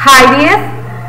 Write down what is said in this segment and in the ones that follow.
Hi dears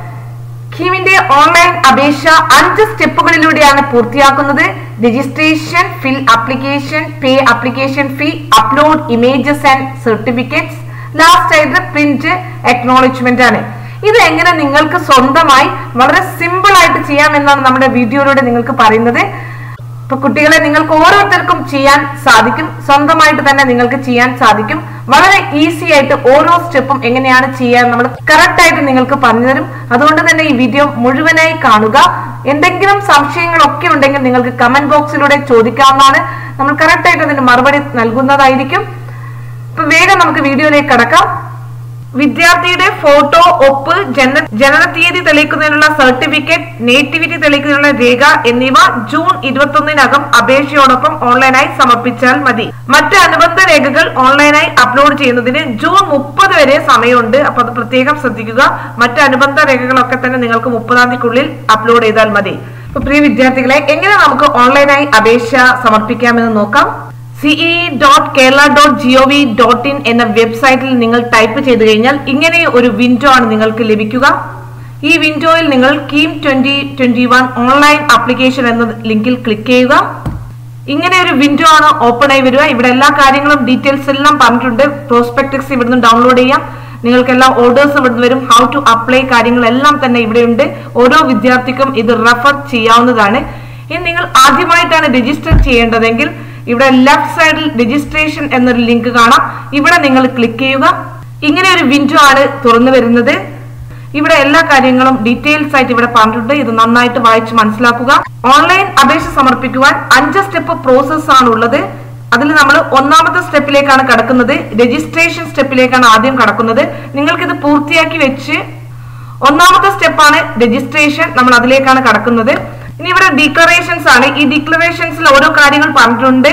കീമിന്റെ online അപേക്ഷ അഞ്ച് സ്റ്റെപ്പുകളിലൂടെയാണ് പൂർത്തിയാക്കുന്നത് registration fill application pay application fee upload images and certificates last ആയിട്ട് പ്രിന്റ് അക്നോളജ്മെന്റ് ആണ് ഇത് എങ്ങനെ നിങ്ങൾക്ക് സ്വന്തമായി വളരെ സിമ്പിൾ ആയിട്ട് ചെയ്യാമെന്നാണ് നമ്മുടെ വീഡിയോയിലൂടെ നിങ്ങൾക്ക് പറയുന്നത് ഇപ്പൊ കുട്ടികളെ നിങ്ങൾക്ക് ഓരോരുത്തർക്കും ചെയ്യാൻ സാധിക്കും സ്വന്തമായിട്ട് തന്നെ നിങ്ങൾക്ക് ചെയ്യാൻ സാധിക്കും വളരെ ഈസി ആയിട്ട് ഓരോ സ്റ്റെപ്പും എങ്ങനെയാണ് ചെയ്യാൻ നമ്മൾ കറക്റ്റ് ആയിട്ട് നിങ്ങൾക്ക് പറഞ്ഞു തരും അതുകൊണ്ട് തന്നെ ഈ വീഡിയോ മുഴുവനായി കാണുക എന്തെങ്കിലും സംശയങ്ങളൊക്കെ ഉണ്ടെങ്കിൽ നിങ്ങൾക്ക് കമന്റ് ബോക്സിലൂടെ ചോദിക്കാവുന്നതാണ് നമ്മൾ കറക്റ്റ് ആയിട്ട് അതിന് മറുപടി നൽകുന്നതായിരിക്കും ഇപ്പൊ വേഗം നമുക്ക് വീഡിയോയിലേക്ക് കടക്കാം വിദ്യാർത്ഥിയുടെ ഫോട്ടോ ഒപ്പ് ജനന ജനനതീയതി തെളിയിക്കുന്നതിനുള്ള സർട്ടിഫിക്കറ്റ് നേറ്റിവിറ്റി തെളിയിക്കുന്നതിനുള്ള രേഖ എന്നിവ ജൂൺ ഇരുപത്തൊന്നിനകം അപേക്ഷയോടൊപ്പം ഓൺലൈനായി സമർപ്പിച്ചാൽ മതി മറ്റ് അനുബന്ധ രേഖകൾ ഓൺലൈനായി അപ്ലോഡ് ചെയ്യുന്നതിന് ജൂൺ മുപ്പത് വരെ സമയമുണ്ട് അപ്പൊ അത് പ്രത്യേകം ശ്രദ്ധിക്കുക മറ്റ് അനുബന്ധ രേഖകളൊക്കെ തന്നെ നിങ്ങൾക്ക് മുപ്പതാം തീയതിക്കുള്ളിൽ അപ്ലോഡ് ചെയ്താൽ മതി അപ്പൊ പ്രിയ വിദ്യാർത്ഥികളെ എങ്ങനെ നമുക്ക് ഓൺലൈനായി അപേക്ഷ സമർപ്പിക്കാമെന്ന് നോക്കാം CE dot Kerala dot G O V dot in എന്ന വെബ്സൈറ്റിൽ നിങ്ങൾ ടൈപ്പ് ചെയ്ത് കഴിഞ്ഞാൽ ഇങ്ങനെ ഒരു വിൻഡോ ആണ് നിങ്ങൾക്ക് ലഭിക്കുക ഈ വിൻഡോയിൽ നിങ്ങൾ KEAM twenty twenty one online application എന്ന ലിങ്കിൽ ക്ലിക്ക് ചെയ്യുക ഇങ്ങനെ ഒരു വിൻഡോ ആണ് ഓപ്പൺ ആയി വരിക ഇവിടെ എല്ലാ കാര്യങ്ങളും ഡീറ്റെയിൽസ് എല്ലാം പറഞ്ഞിട്ടുണ്ട് പ്രോസ്പെക്ടക്സ് ഇവിടുന്ന് ഡൗൺലോഡ് ചെയ്യാം നിങ്ങൾക്ക് എല്ലാ ഓർഡേഴ്സ് ഇവിടുന്ന് വരും ഹൗ ടു അപ്ലൈ കാര്യങ്ങളെല്ലാം തന്നെ ഇവിടെയുണ്ട് ഓരോ വിദ്യാർത്ഥിക്കും ഇത് റെഫർ ചെയ്യാവുന്നതാണ് ഇനി നിങ്ങൾ ആദ്യമായിട്ടാണ് രജിസ്റ്റർ ചെയ്യേണ്ടതെങ്കിൽ ഇവിടെ ലെഫ്റ്റ് സൈഡിൽ രജിസ്ട്രേഷൻ എന്നൊരു ലിങ്ക് കാണാം ഇവിടെ നിങ്ങൾ ക്ലിക്ക് ചെയ്യുക ഇങ്ങനെ ഒരു വിൻഡോ ആണ് തുറന്നു വരുന്നത് ഇവിടെ എല്ലാ കാര്യങ്ങളും ഡീറ്റെയിൽസ് ആയിട്ട് ഇവിടെ പറഞ്ഞിട്ടുണ്ട് ഇത് നന്നായിട്ട് വായിച്ച് മനസ്സിലാക്കുക ഓൺലൈൻ അപേക്ഷ സമർപ്പിക്കുവാൻ അഞ്ച് സ്റ്റെപ്പ് പ്രോസസ് ആണ് ഉള്ളത് അതിൽ നമ്മൾ ഒന്നാമത്തെ സ്റ്റെപ്പിലേക്കാണ് കടക്കുന്നത് രജിസ്ട്രേഷൻ സ്റ്റെപ്പിലേക്കാണ് ആദ്യം കടക്കുന്നത് നിങ്ങൾക്കിത് പൂർത്തിയാക്കി വെച്ച് ഒന്നാമത്തെ സ്റ്റെപ്പാണ് രജിസ്ട്രേഷൻ നമ്മൾ അതിലേക്കാണ് കടക്കുന്നത് ഇനി ഇവിടെ ഡിക്ലറേഷൻസ് ആണ് ഈ ഡിക്ലറേഷൻസിൽ ഓരോ കാര്യങ്ങൾ പറഞ്ഞിട്ടുണ്ട്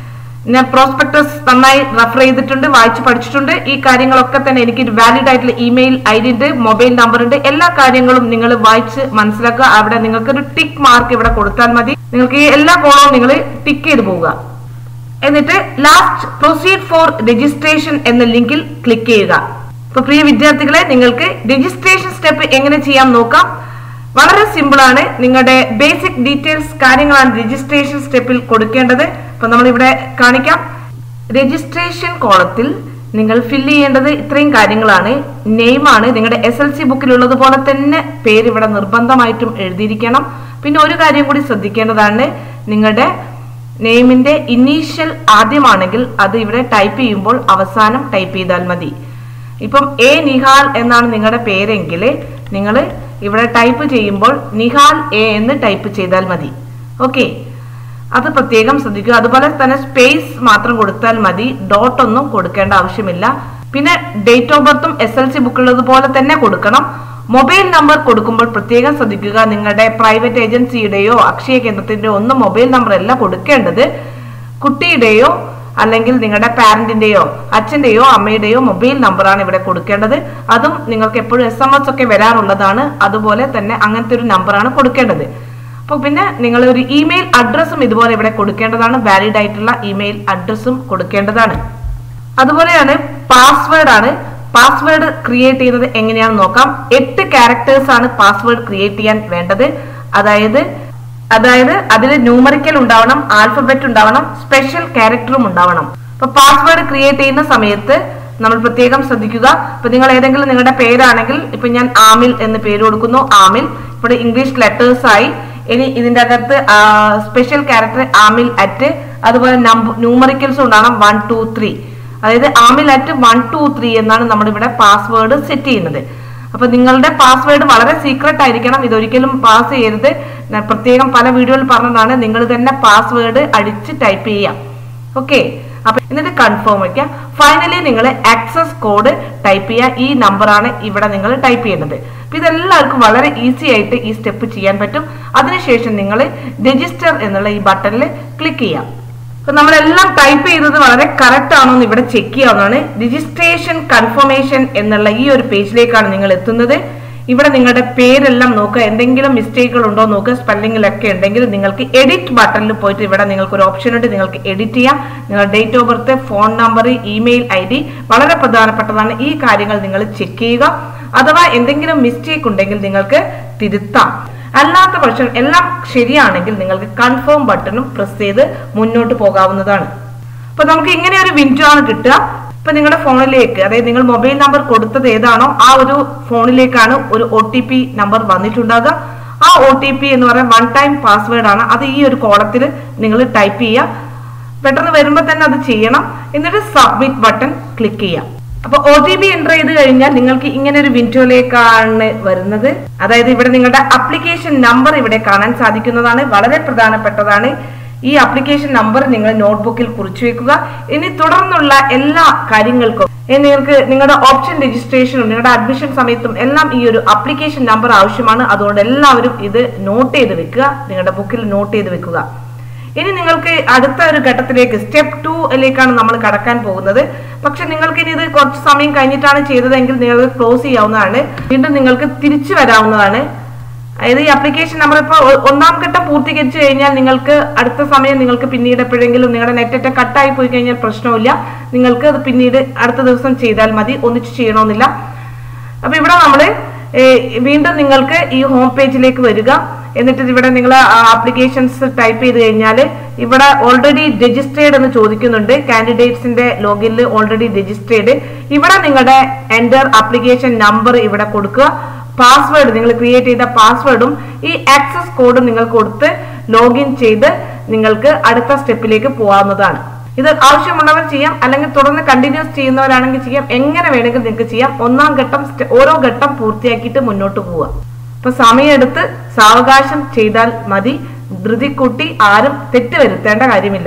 ഞാൻ പ്രോസ്പെക്ടസ് നന്നായി റെഫർ ചെയ്തിട്ടുണ്ട് വായിച്ച് പഠിച്ചിട്ടുണ്ട് ഈ കാര്യങ്ങളൊക്കെ തന്നെ എനിക്ക് വാലിഡ് ആയിട്ടുള്ള ഇമെയിൽ ഐ ഡി ഉണ്ട് മൊബൈൽ നമ്പർ ഉണ്ട് എല്ലാ കാര്യങ്ങളും നിങ്ങൾ വായിച്ച് മനസ്സിലാക്കുക അവിടെ നിങ്ങൾക്ക് ഒരു ടിക്ക് മാർക്ക് ഇവിടെ കൊടുത്താൽ മതി നിങ്ങൾക്ക് ഈ എല്ലാ കോളവും നിങ്ങൾ ടിക്ക് ചെയ്ത് പോവുക എന്നിട്ട് ലാസ്റ്റ് പ്രൊസീഡ് ഫോർ രജിസ്ട്രേഷൻ എന്ന ലിങ്കിൽ ക്ലിക്ക് ചെയ്യുക ഇപ്പൊ പ്രിയ വിദ്യാർത്ഥികളെ നിങ്ങൾക്ക് രജിസ്ട്രേഷൻ സ്റ്റെപ്പ് എങ്ങനെ ചെയ്യാം നോക്കാം വളരെ സിമ്പിൾ ആണ് നിങ്ങളുടെ ബേസിക് ഡീറ്റെയിൽസ് കാര്യങ്ങളാണ് രജിസ്ട്രേഷൻ സ്റ്റെപ്പിൽ കൊടുക്കേണ്ടത് അപ്പൊ നമ്മൾ ഇവിടെ കാണിക്കാം രജിസ്ട്രേഷൻ കോളത്തിൽ നിങ്ങൾ ഫില്ല് ചെയ്യേണ്ടത് ഇത്രയും കാര്യങ്ങളാണ് നെയിമാണ് നിങ്ങളുടെ എസ് എൽ സി ബുക്കിലുള്ളത് പോലെ തന്നെ പേര് ഇവിടെ നിർബന്ധമായിട്ടും എഴുതിയിരിക്കണം പിന്നെ ഒരു കാര്യം കൂടി ശ്രദ്ധിക്കേണ്ടതാണ് നിങ്ങളുടെ നെയിമിന്റെ ഇനീഷ്യൽ ആദ്യമാണെങ്കിൽ അത് ഇവിടെ ടൈപ്പ് ചെയ്യുമ്പോൾ അവസാനം ടൈപ്പ് ചെയ്താൽ മതി ഇപ്പം എ നിഹാൽ എന്നാണ് നിങ്ങളുടെ പേരെങ്കിൽ നിങ്ങൾ ഇവിടെ ടൈപ്പ് ചെയ്യുമ്പോൾ നിഹാൽ എ എന്ന് ടൈപ്പ് ചെയ്താൽ മതി ഓക്കെ അത് പ്രത്യേകം ശ്രദ്ധിക്കുക അതുപോലെ തന്നെ സ്പേസ് മാത്രം കൊടുത്താൽ മതി ഡോട്ട് ഒന്നും കൊടുക്കേണ്ട ആവശ്യമില്ല പിന്നെ ഡേറ്റ് ഓഫ് ബർത്തും എസ് എൽ സി ബുക്കുള്ളതുപോലെ തന്നെ കൊടുക്കണം മൊബൈൽ നമ്പർ കൊടുക്കുമ്പോൾ പ്രത്യേകം ശ്രദ്ധിക്കുക നിങ്ങളുടെ പ്രൈവറ്റ് ഏജൻസിയുടെയോ അക്ഷയ കേന്ദ്രത്തിന്റെയോ ഒന്നും മൊബൈൽ നമ്പർ അല്ല കൊടുക്കേണ്ടത് കുട്ടിയുടെയോ അല്ലെങ്കിൽ നിങ്ങളുടെ പാരന്റിന്റെയോ അച്ഛന്റെയോ അമ്മയുടെയോ മൊബൈൽ നമ്പറാണ് ഇവിടെ കൊടുക്കേണ്ടത് അതും നിങ്ങൾക്ക് എപ്പോഴും എസ് എം എസ് ഒക്കെ വരാറുള്ളതാണ് അതുപോലെ തന്നെ അങ്ങനത്തെ ഒരു നമ്പറാണ് കൊടുക്കേണ്ടത് അപ്പോൾ പിന്നെ നിങ്ങൾ ഒരു ഇമെയിൽ അഡ്രസ്സും ഇതുപോലെ ഇവിടെ കൊടുക്കേണ്ടതാണ് വാലിഡ് ആയിട്ടുള്ള ഇമെയിൽ അഡ്രസ്സും കൊടുക്കേണ്ടതാണ് അതുപോലെയാണ് പാസ്വേഡ് ആണ് പാസ്വേഡ് ക്രിയേറ്റ് ചെയ്യുന്നത് എങ്ങനെയാണെന്ന് നോക്കാം എട്ട് ക്യാരക്ടേഴ്സ് ആണ് പാസ്വേഡ് ക്രിയേറ്റ് ചെയ്യാൻ വേണ്ടത് അതായത് അതായത് അതിൽ ന്യൂമറിക്കൽ ഉണ്ടാവണം ആൽഫബറ്റ് ഉണ്ടാവണം സ്പെഷ്യൽ ക്യാരക്ടറും ഉണ്ടാവണം അപ്പൊ പാസ്വേഡ് ക്രിയേറ്റ് ചെയ്യുന്ന സമയത്ത് നമ്മൾ പ്രത്യേകം ശ്രദ്ധിക്കുക ഇപ്പൊ നിങ്ങൾ ഏതെങ്കിലും നിങ്ങളുടെ പേരാണെങ്കിൽ ഇപ്പൊ ഞാൻ ആമിൽ എന്ന് പേര് കൊടുക്കുന്നു ആമിൽ ഇവിടെ ഇംഗ്ലീഷ് ലെറ്റേഴ്സ് ആയി ഇനി ഇതിന്റെ അകത്ത് സ്പെഷ്യൽ ക്യാരക്ടർ ആമിൽ അറ്റ് അതുപോലെ നമ്പർ ന്യൂമറിക്കൽസ് ഉണ്ടാകണം വൺ ടു ത്രീ അതായത് Amil at one two three എന്നാണ് നമ്മൾ ഇവിടെ പാസ്വേഡ് സെറ്റ് ചെയ്യുന്നത് അപ്പൊ നിങ്ങളുടെ പാസ്വേഡ് വളരെ സീക്രട്ട് ആയിരിക്കണം ഇതൊരിക്കലും പാസ് ചെയ്യരുത് ഞാൻ പ്രത്യേകം പല വീഡിയോയിൽ പറഞ്ഞതാണ് നിങ്ങൾ തന്നെ പാസ്വേഡ് അടിച്ച് ടൈപ്പ് ചെയ്യാം ഓക്കെ അപ്പൊ എന്നിട്ട് കൺഫേം വയ്ക്കുക ഫൈനലി നിങ്ങൾ ആക്സസ് കോഡ് ടൈപ്പ് ചെയ്യുക ഈ നമ്പറാണ് ഇവിടെ നിങ്ങൾ ടൈപ്പ് ചെയ്യുന്നത് അപ്പൊ ഇതെല്ലാവർക്കും വളരെ ഈസി ആയിട്ട് ഈ സ്റ്റെപ്പ് ചെയ്യാൻ പറ്റും അതിനുശേഷം നിങ്ങൾ രജിസ്റ്റർ എന്നുള്ള ഈ ബട്ടണിൽ ക്ലിക്ക് ചെയ്യാം അപ്പൊ നമ്മളെല്ലാം ടൈപ്പ് ചെയ്തത് വളരെ കറക്റ്റ് ആണോ എന്ന് ഇവിടെ ചെക്ക് ചെയ്യാവുന്നതാണ് രജിസ്ട്രേഷൻ കൺഫർമേഷൻ എന്നുള്ള ഈ ഒരു പേജിലേക്കാണ് നിങ്ങൾ എത്തുന്നത് ഇവിടെ നിങ്ങളുടെ പേരെല്ലാം നോക്കുക എന്തെങ്കിലും മിസ്റ്റേക്കുകൾ ഉണ്ടോ നോക്കുക സ്പെല്ലിങ്ങിലൊക്കെ ഉണ്ടെങ്കിൽ നിങ്ങൾക്ക് എഡിറ്റ് ബട്ടണിൽ പോയിട്ട് ഇവിടെ നിങ്ങൾക്ക് ഒരു ഓപ്ഷൻ ഉണ്ട് നിങ്ങൾക്ക് എഡിറ്റ് ചെയ്യാം നിങ്ങളുടെ date of birth phone number email I D വളരെ പ്രധാനപ്പെട്ടതാണ് ഈ കാര്യങ്ങൾ നിങ്ങൾ ചെക്ക് ചെയ്യുക അഥവാ എന്തെങ്കിലും മിസ്റ്റേക്ക് ഉണ്ടെങ്കിൽ നിങ്ങൾക്ക് തിരുത്താം അല്ലാത്ത പക്ഷം എല്ലാം ശരിയാണെങ്കിൽ നിങ്ങൾക്ക് കൺഫേം ബട്ടണും പ്രസ് ചെയ്ത് മുന്നോട്ട് പോകാവുന്നതാണ് അപ്പൊ നമുക്ക് ഇങ്ങനെ ഒരു വിൻഡോ ആണ് കിട്ടുക ഇപ്പൊ നിങ്ങളുടെ ഫോണിലേക്ക് അതായത് നിങ്ങൾ മൊബൈൽ നമ്പർ കൊടുത്തത് ഏതാണോ ആ ഒരു ഫോണിലേക്കാണ് ഒരു ഒ ടി പി നമ്പർ വന്നിട്ടുണ്ടാകുക ആ ഒ ടി പി എന്ന് പറയുന്നത് വൺ ടൈം പാസ്വേഡ് ആണ് അത് ഈ ഒരു കോളത്തിൽ നിങ്ങൾ ടൈപ്പ് ചെയ്യുക പെട്ടെന്ന് വരുമ്പോൾ തന്നെ അത് ചെയ്യണം എന്നിട്ട് സബ്മിറ്റ് ബട്ടൺ ക്ലിക്ക് ചെയ്യാം അപ്പൊ ഒ ടി പി എൻ്റർ ചെയ്ത് കഴിഞ്ഞാൽ നിങ്ങൾക്ക് ഇങ്ങനെ ഒരു വിൻഡോയിലേക്കാണ് വരുന്നത് അതായത് ഇവിടെ നിങ്ങളുടെ അപ്ലിക്കേഷൻ നമ്പർ ഇവിടെ കാണാൻ സാധിക്കുന്നതാണ് വളരെ പ്രധാനപ്പെട്ടതാണ് ഈ അപ്ലിക്കേഷൻ നമ്പർ നിങ്ങൾ നോട്ട്ബുക്കിൽ കുറിച്ചു വെക്കുക ഇനി തുടർന്നുള്ള എല്ലാ കാര്യങ്ങൾക്കും ഇനി നിങ്ങൾക്ക് നിങ്ങളുടെ ഓപ്ഷൻ രജിസ്ട്രേഷനും നിങ്ങളുടെ അഡ്മിഷൻ സമയത്തും എല്ലാം ഈ ഒരു അപ്ലിക്കേഷൻ നമ്പർ ആവശ്യമാണ് അതുകൊണ്ട് എല്ലാവരും ഇത് നോട്ട് ചെയ്ത് വെക്കുക നിങ്ങളുടെ ബുക്കിൽ നോട്ട് ചെയ്ത് വെക്കുക ഇനി നിങ്ങൾക്ക് അടുത്ത ഒരു ഘട്ടത്തിലേക്ക് സ്റ്റെപ്പ് ടൂയിലേക്കാണ് നമ്മൾ കടക്കാൻ പോകുന്നത് പക്ഷെ നിങ്ങൾക്ക് ഇനി ഇത് കുറച്ച് സമയം കഴിഞ്ഞിട്ടാണ് ചെയ്തതെങ്കിൽ നിങ്ങൾക്ക് ക്ലോസ് ചെയ്യാവുന്നതാണ് വീണ്ടും നിങ്ങൾക്ക് തിരിച്ചു വരാവുന്നതാണ് അതായത് ഈ അപ്ലിക്കേഷൻ നമ്പർ ഇപ്പോൾ ഒന്നാം ഘട്ടം പൂർത്തീകരിച്ചു കഴിഞ്ഞാൽ നിങ്ങൾക്ക് അടുത്ത സമയം നിങ്ങൾക്ക് പിന്നീട് എപ്പോഴെങ്കിലും നിങ്ങളുടെ നെറ്റൊക്കെ കട്ടായി പോയി കഴിഞ്ഞാൽ പ്രശ്നമില്ല നിങ്ങൾക്ക് അത് പിന്നീട് അടുത്ത ദിവസം ചെയ്താൽ മതി ഒന്നിച്ച് ചെയ്യണമെന്നില്ല അപ്പൊ ഇവിടെ നമ്മൾ വീണ്ടും നിങ്ങൾക്ക് ഈ ഹോം പേജിലേക്ക് വരിക എന്നിട്ട് ഇവിടെ നിങ്ങൾ ആപ്ലിക്കേഷൻസ് ടൈപ്പ് ചെയ്ത് കഴിഞ്ഞാൽ ഇവിടെ ഓൾറെഡി രജിസ്റ്റേർഡ് എന്ന് ചോദിക്കുന്നുണ്ട് കാൻഡിഡേറ്റ്സിന്റെ ലോഗിനിൽ ഓൾറെഡി രജിസ്റ്റേർഡ് ഇവിടെ നിങ്ങളുടെ എൻ്റർ ആപ്ലിക്കേഷൻ നമ്പർ ഇവിടെ കൊടുക്കുക പാസ്വേഡ് നിങ്ങൾ ക്രിയേറ്റ് ചെയ്ത പാസ്വേഡും ഈ ആക്സസ് കോഡും നിങ്ങൾ കൊടുത്ത് ലോഗിൻ ചെയ്ത് നിങ്ങൾക്ക് അടുത്ത സ്റ്റെപ്പിലേക്ക് പോകാവുന്നതാണ് ഇത് ആവശ്യമുള്ളവർ ചെയ്യാം അല്ലെങ്കിൽ തുടർന്ന് കണ്ടിന്യൂസ് ചെയ്യുന്നവരാണെങ്കിൽ ചെയ്യാം എങ്ങനെ വേണമെങ്കിൽ നിങ്ങൾക്ക് ചെയ്യാം ഒന്നാം ഘട്ടം സ്റ്റെ- ഓരോ ഘട്ടം പൂർത്തിയാക്കിയിട്ട് മുന്നോട്ട് പോവുക ഇപ്പൊ സമയമെടുത്ത് സാവകാശം ചെയ്താൽ മതി ധൃതി കൂട്ടി ആരും തെറ്റ് വരുത്തേണ്ട കാര്യമില്ല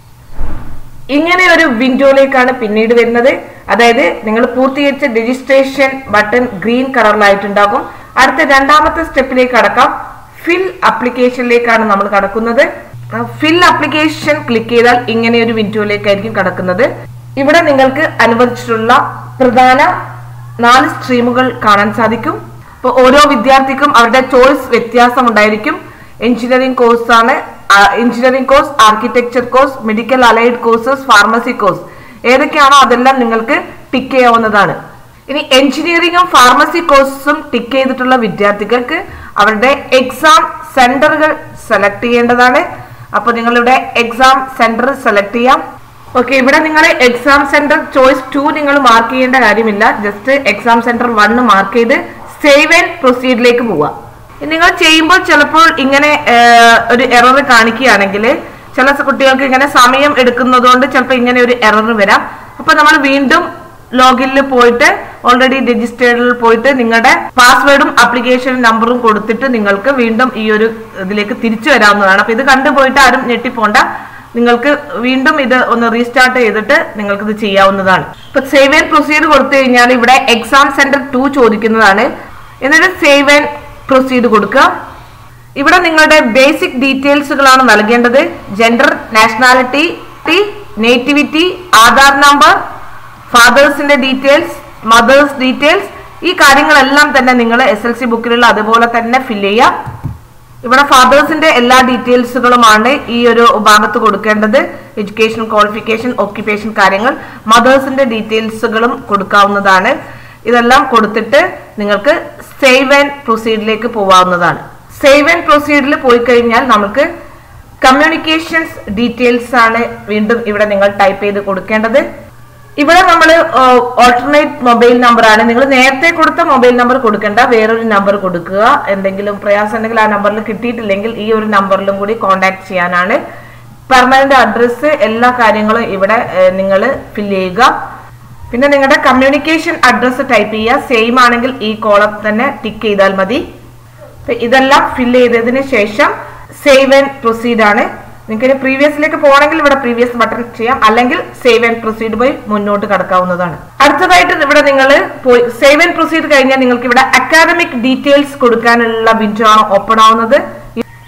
ഇങ്ങനെ ഒരു വിൻഡോയിലേക്കാണ് പിന്നീട് വരുന്നത് അതായത് നിങ്ങൾ പൂർത്തീകരിച്ച രജിസ്ട്രേഷൻ ബട്ടൺ ഗ്രീൻ കളറിലായിട്ടുണ്ടാകും അടുത്ത രണ്ടാമത്തെ സ്റ്റെപ്പിലേക്ക് കടക്കാം ഫിൽ അപ്ലിക്കേഷനിലേക്കാണ് നമ്മൾ കടക്കുന്നത് ഫിൽ അപ്ലിക്കേഷൻ ക്ലിക്ക് ചെയ്താൽ ഇങ്ങനെ ഒരു വിൻഡോയിലേക്കായിരിക്കും കടക്കുന്നത് ഇവിടെ നിങ്ങൾക്ക് അനുവദിച്ചിട്ടുള്ള പ്രധാന നാല് സ്ട്രീമുകൾ കാണാൻ സാധിക്കും അപ്പോൾ ഓരോ വിദ്യാർത്ഥിക്കും അവരുടെ ചോയ്സ് വ്യത്യാസം ഉണ്ടായിരിക്കും എഞ്ചിനീയറിംഗ് കോഴ്സ് ആണ് engineering course architecture course medical allied courses pharmacy course ഏതൊക്കെയാണോ അതെല്ലാം നിങ്ങൾക്ക് ടിക്ക് ചെയ്യാവുന്നതാണ് ഇനി എഞ്ചിനീയറിംഗും ഫാർമസി കോഴ്സും ടിക്ക് ചെയ്തിട്ടുള്ള വിദ്യാർത്ഥികൾക്ക് അവരുടെ എക്സാം സെന്ററുകൾ സെലക്ട് ചെയ്യേണ്ടതാണ് അപ്പൊ നിങ്ങളിവിടെ എക്സാം സെന്റർ സെലക്ട് ചെയ്യാം ഓക്കെ ഇവിടെ നിങ്ങൾ എക്സാം സെന്റർ ചോയ്സ് ടു നിങ്ങൾ മാർക്ക് ചെയ്യേണ്ട കാര്യമില്ല just exam centre one mark ചെയ്ത് സേവ് ആൻഡ് പ്രൊസീഡിലേക്ക് പോവാം നിങ്ങൾ ചെയ്യുമ്പോൾ ചിലപ്പോൾ ഇങ്ങനെ ഏഹ്, ഒരു എറർ കാണിക്കുകയാണെങ്കിൽ ചില കുട്ടികൾക്ക് ഇങ്ങനെ സമയം എടുക്കുന്നതുകൊണ്ട് ചിലപ്പോൾ ഇങ്ങനെ ഒരു എറർ വരാം അപ്പൊ നമ്മൾ വീണ്ടും ലോഗിനിൽ പോയിട്ട് ഓൾറെഡി രജിസ്റ്റേർഡിൽ പോയിട്ട് നിങ്ങളുടെ പാസ്വേഡും ആപ്ലിക്കേഷൻ നമ്പറും കൊടുത്തിട്ട് നിങ്ങൾക്ക് വീണ്ടും ഈ ഒരു ഇതിലേക്ക് തിരിച്ചു വരാവുന്നതാണ് അപ്പൊ ഇത് കണ്ടുപോയിട്ട് ആരും ഞെട്ടിപ്പോണ്ട നിങ്ങൾക്ക് വീണ്ടും ഇത് ഒന്ന് റീസ്റ്റാർട്ട് ചെയ്തിട്ട് നിങ്ങൾക്ക് ഇത് ചെയ്യാവുന്നതാണ് ഇപ്പൊ സേവ് ആൻഡ് പ്രൊസീഡ് കൊടുത്തു കഴിഞ്ഞാൽ ഇവിടെ എക്സാം സെന്റർ ടു ചോദിക്കുന്നതാണ് എന്നിട്ട് സേവ് ആൻഡ് പ്രൊസീഡ് കൊടുക്കുക ഇവിടെ നിങ്ങളുടെ ബേസിക് ഡീറ്റെയിൽസുകളാണ് നൽകേണ്ടത് gender nationality nativity Aadhaar number ഫാദേഴ്സിന്റെ ഡീറ്റെയിൽസ് മദേഴ്സ് ഡീറ്റെയിൽസ് ഈ കാര്യങ്ങളെല്ലാം തന്നെ നിങ്ങൾ എസ് എൽ സി ബുക്കിലുള്ള അതുപോലെ തന്നെ ഫില്ല് ചെയ്യുക ഇവിടെ ഫാദേഴ്സിന്റെ എല്ലാ ഡീറ്റെയിൽസുകളുമാണ് ഈ ഒരു ഭാഗത്ത് കൊടുക്കേണ്ടത് എഡ്യൂക്കേഷൻ ക്വാളിഫിക്കേഷൻ ഓക്യുപ്പേഷൻ കാര്യങ്ങൾ മദേഴ്സിന്റെ ഡീറ്റെയിൽസുകളും കൊടുക്കാവുന്നതാണ് ഇതെല്ലാം കൊടുത്തിട്ട് നിങ്ങൾക്ക് സേവ് ആൻഡ് പ്രൊസീഡിലേക്ക് പോവാവുന്നതാണ് സേവ് ആൻഡ് പ്രൊസീഡിൽ പോയി കഴിഞ്ഞാൽ നമുക്ക് കമ്മ്യൂണിക്കേഷൻസ് ഡീറ്റെയിൽസ് ആണ് വീണ്ടും ഇവിടെ നിങ്ങൾ ടൈപ്പ് ചെയ്ത് കൊടുക്കേണ്ടത് ഇവിടെ നമ്മൾ ഓൾട്ടർനേറ്റ് മൊബൈൽ നമ്പർ ആണ് നിങ്ങൾ നേരത്തെ കൊടുത്ത മൊബൈൽ നമ്പർ കൊടുക്കേണ്ട വേറൊരു നമ്പർ കൊടുക്കുക എന്തെങ്കിലും പ്രയാസം ഉണ്ടെങ്കിൽ ആ നമ്പറിൽ കിട്ടിയിട്ടില്ലെങ്കിൽ ഈ ഒരു നമ്പറിലും കൂടി കോൺടാക്ട് ചെയ്യാനാണ് പെർമനന്റ് അഡ്രസ്സ് എല്ലാ കാര്യങ്ങളും ഇവിടെ നിങ്ങൾ ഫില്ല് ചെയ്യുക പിന്നെ നിങ്ങളുടെ കമ്മ്യൂണിക്കേഷൻ അഡ്രസ്സ് ടൈപ്പ് ചെയ്യുക സെയിം ആണെങ്കിൽ ഈ കോളം തന്നെ ടിക്ക് ചെയ്താൽ മതി അപ്പൊ ഇതെല്ലാം ഫില്ല് ചെയ്തതിന് ശേഷം സേവ് ആൻഡ് പ്രൊസീഡ് ആണ് നിങ്ങൾക്ക് പ്രീവിയസിലേക്ക് പോകണമെങ്കിൽ ഇവിടെ പ്രീവിയസ് ബട്ടൺ ചെയ്യാം അല്ലെങ്കിൽ സേവ് ആൻഡ് പ്രൊസീഡ് പോയി മുന്നോട്ട് കടക്കാവുന്നതാണ് അടുത്തതായിട്ട് ഇവിടെ നിങ്ങൾ പോയി സേവ് ആൻഡ് പ്രൊസീഡ് കഴിഞ്ഞാൽ നിങ്ങൾക്ക് ഇവിടെ അക്കാദമിക് ഡീറ്റെയിൽസ് കൊടുക്കാനുള്ള വിൻഡോ ആണ് ഓപ്പൺ ആവുന്നത്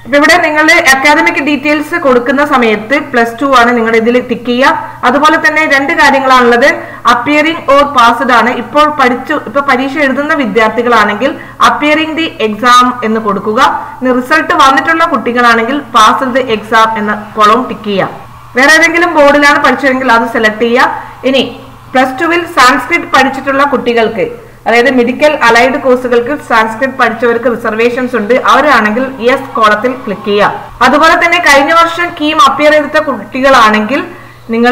അപ്പൊ ഇവിടെ നിങ്ങൾ അക്കാദമിക് ഡീറ്റെയിൽസ് കൊടുക്കുന്ന സമയത്ത് പ്ലസ് ടു ആണ് നിങ്ങൾ ഇതിൽ ടിക്ക് ചെയ്യുക അതുപോലെ തന്നെ രണ്ട് കാര്യങ്ങളാണുള്ളത് അപ്പിയറിംഗ് ഓർ പാസ്ഡ് ആണ് ഇപ്പോൾ പഠിച്ചു ഇപ്പൊ പരീക്ഷ എഴുതുന്ന വിദ്യാർത്ഥികളാണെങ്കിൽ അപ്പിയറിംഗ് ദി എക്സാം എന്ന് കൊടുക്കുക ഇനി റിസൾട്ട് വന്നിട്ടുള്ള കുട്ടികളാണെങ്കിൽ പാസ് ദി എക്സാം എന്ന കോളം ടിക്ക് ചെയ്യുക വേറെ ഏതെങ്കിലും ബോർഡിലാണ് പഠിച്ചതെങ്കിൽ അത് സെലക്ട് ചെയ്യുക ഇനി പ്ലസ് ടുവിൽ സാൻസ്ക്രിറ്റ് പഠിച്ചിട്ടുള്ള കുട്ടികൾക്ക് അതായത് മെഡിക്കൽ അലൈഡ് കോഴ്സുകൾക്ക് സാൻസ്ക്രിറ്റ് പഠിച്ചവർക്ക് റിസർവേഷൻസ് ഉണ്ട് അവരാണെങ്കിൽ യെസ് കോളത്തിൽ ക്ലിക്ക് ചെയ്യുക അതുപോലെ തന്നെ കഴിഞ്ഞ വർഷം കീം അപ്പിയർ ചെയ്ത കുട്ടികളാണെങ്കിൽ നിങ്ങൾ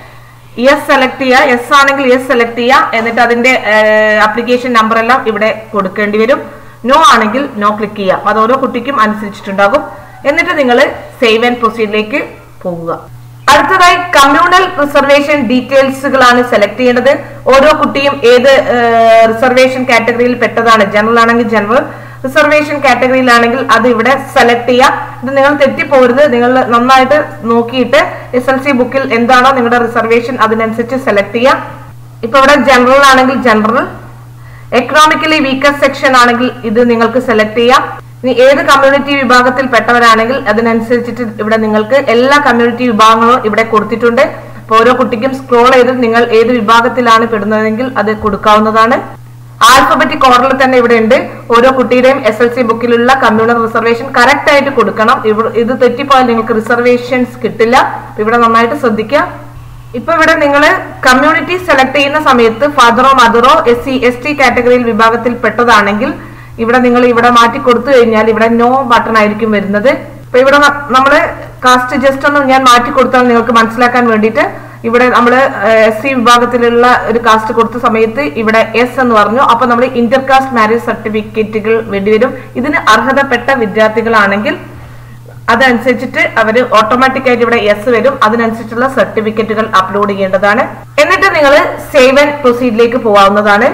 യെസ് സെലക്ട് ചെയ്യുക യെസ് ആണെങ്കിൽ യെസ് സെലക്ട് ചെയ്യുക എന്നിട്ട് അതിന്റെ ആപ്ലിക്കേഷൻ നമ്പർ എല്ലാം ഇവിടെ കൊടുക്കേണ്ടി വരും നോ ആണെങ്കിൽ നോ ക്ലിക്ക് ചെയ്യുക അത് ഓരോ കുട്ടിക്കും അനുസരിച്ചിട്ടുണ്ടാകും എന്നിട്ട് നിങ്ങൾ സേവ് ആൻഡ് പ്രൊസീഡിലേക്ക് പോകുക അടുത്തതായി കമ്മ്യൂണൽ റിസർവേഷൻ ഡീറ്റെയിൽസുകളാണ് സെലക്ട് ചെയ്യേണ്ടത് ഓരോ കുട്ടിയും ഏത് റിസർവേഷൻ കാറ്റഗറിയിൽ പെട്ടതാണ് ജനറൽ ആണെങ്കിൽ ജനറൽ റിസർവേഷൻ കാറ്റഗറിയിലാണെങ്കിൽ അത് ഇവിടെ സെലക്ട് ചെയ്യുക ഇത് നിങ്ങൾ തെറ്റിപ്പോരുത് നിങ്ങൾ നന്നായിട്ട് നോക്കിയിട്ട് എസ് എൽ സി ബുക്കിൽ എന്താണോ നിങ്ങളുടെ റിസർവേഷൻ അതിനനുസരിച്ച് സെലക്ട് ചെയ്യുക ഇപ്പൊ ഇവിടെ ജനറൽ ആണെങ്കിൽ ജനറൽ എക്കണോമിക്കലി വീക്കസ്റ്റ് സെക്ഷൻ ആണെങ്കിൽ ഇത് നിങ്ങൾക്ക് സെലക്ട് ചെയ്യാം ഇനി ഏത് കമ്മ്യൂണിറ്റി വിഭാഗത്തിൽ പെട്ടവരാണെങ്കിൽ അതിനനുസരിച്ചിട്ട് ഇവിടെ നിങ്ങൾക്ക് എല്ലാ കമ്മ്യൂണിറ്റി വിഭാഗങ്ങളും ഇവിടെ കൊടുത്തിട്ടുണ്ട് അപ്പോൾ ഓരോ കുട്ടിക്കും സ്ക്രോൾ ചെയ്ത് നിങ്ങൾ ഏത് വിഭാഗത്തിലാണ് പെടുന്നതെങ്കിൽ അത് കൊടുക്കാവുന്നതാണ് ആൽഫബറ്റിക് ഓർഡറിൽ തന്നെ ഇവിടെ ഉണ്ട് ഓരോ കുട്ടിയുടെയും എസ് എൽ സി ബുക്കിലുള്ള കമ്മ്യൂണൽ റിസർവേഷൻ കറക്റ്റ് ആയിട്ട് കൊടുക്കണം ഇവ- ഇത് തെറ്റിപ്പോയാൽ നിങ്ങൾക്ക് റിസർവേഷൻസ് കിട്ടില്ല അപ്പൊ ഇവിടെ നന്നായിട്ട് ശ്രദ്ധിക്കുക ഇപ്പൊ ഇവിടെ നിങ്ങൾ കമ്മ്യൂണിറ്റി സെലക്ട് ചെയ്യുന്ന സമയത്ത് ഫാദറോ മദറോ എസ് സി എസ് ടി കാറ്റഗറിയിൽ വിഭാഗത്തിൽ പെട്ടതാണെങ്കിൽ ഇവിടെ നിങ്ങൾ ഇവിടെ മാറ്റി കൊടുത്തു കഴിഞ്ഞാൽ ഇവിടെ നോ ബട്ടൺ ആയിരിക്കും വരുന്നത് അപ്പൊ ഇവിടെ നമ്മൾ കാസ്റ്റ് ജസ്റ്റ് ഒന്ന് ഞാൻ മാറ്റി കൊടുത്താൽ നിങ്ങൾക്ക് മനസ്സിലാക്കാൻ വേണ്ടിയിട്ട് ഇവിടെ നമ്മൾ എസ് സി വിഭാഗത്തിലുള്ള ഒരു കാസ്റ്റ് കൊടുത്ത സമയത്ത് ഇവിടെ എസ് എന്ന് പറഞ്ഞു അപ്പൊ നമ്മൾ ഇന്റർ കാസ്റ്റ് മാരേജ് സർട്ടിഫിക്കറ്റുകൾ വേണ്ടിവരും ഇതിന് അർഹതപ്പെട്ട വിദ്യാർത്ഥികളാണെങ്കിൽ അതനുസരിച്ചിട്ട് അവർ ഓട്ടോമാറ്റിക് ആയിട്ട് ഇവിടെ യെസ് വരും അതിനനുസരിച്ചുള്ള സർട്ടിഫിക്കറ്റുകൾ അപ്ലോഡ് ചെയ്യേണ്ടതാണ് എന്നിട്ട് നിങ്ങൾ സേവ് ആൻഡ് പ്രൊസീഡിലേക്ക് പോവാവുന്നതാണ്